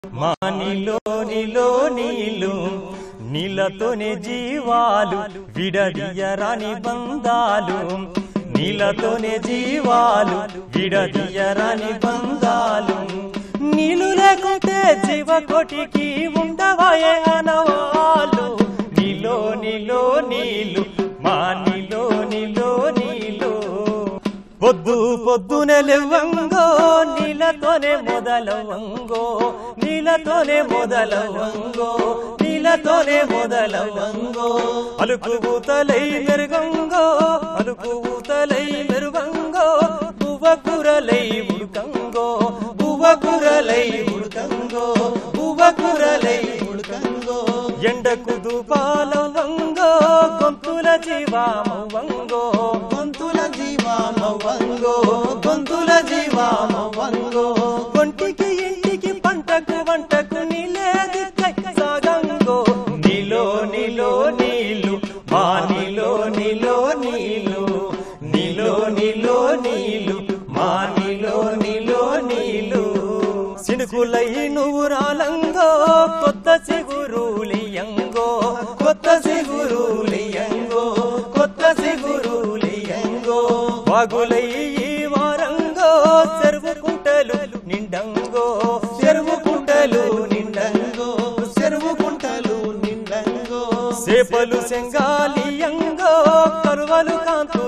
మా నీలో నీలో నీళ్ళు నీళ్ళతోనే జీవాలు విడదీయరాని బంధాలు నీళ్ళతోనే జీవాలు విడదీయరాని బంధాలు నీళ్ళు లేకుంటే జీవ కోటికి ఉండవాయే అనవాళ్ళు నీలో నీలో నీళ్ళు మా నీలో నీలో నీళ్ళు పొద్దు పొద్దునే లేవంగో నీళ్ళతోనే మొదలవంగో నీళ్ళతోనే మొదలవంగో నీళ్ళతోనే మొదలవంగో అలుపు ఊతలై మెరుగంగో అలుపు ఊతలై మెరుగంగో పువ్వ కూరలై ఉడుకంగో పువ్వ కూరలై ఉడుకంగో పువ్వ కూరలై ఉడుకంగో ఎండకు దుపాలవంగో గొంతుల జీవామవంగో గొంతుల జీవామవ్వంగో గొంతుల జీవామవ్వంగో ఒంటికి ఇంటికి పంటకు వంటకు నీలేదు సాగంగో నీలో నీలో నీళ్ళు మా నీలో నీలో నీళ్ళు నీలో నీలో నీళ్ళు మా నీలో నీలో నీళ్ళు సినుకులై నువ్వు రాలంగో కొత్త సిగురులియంగో కొత్త సిగురులియంగో కొత్త సిగురులియంగో వాగులై ఈ వారంగో చెరువు కుంటలు నిండంగో చెరువు కుంటలు నిండంగో చెరువు కుంటలు నిండంగో సేపలు సెంగాలియంగో కరువలు కాంతు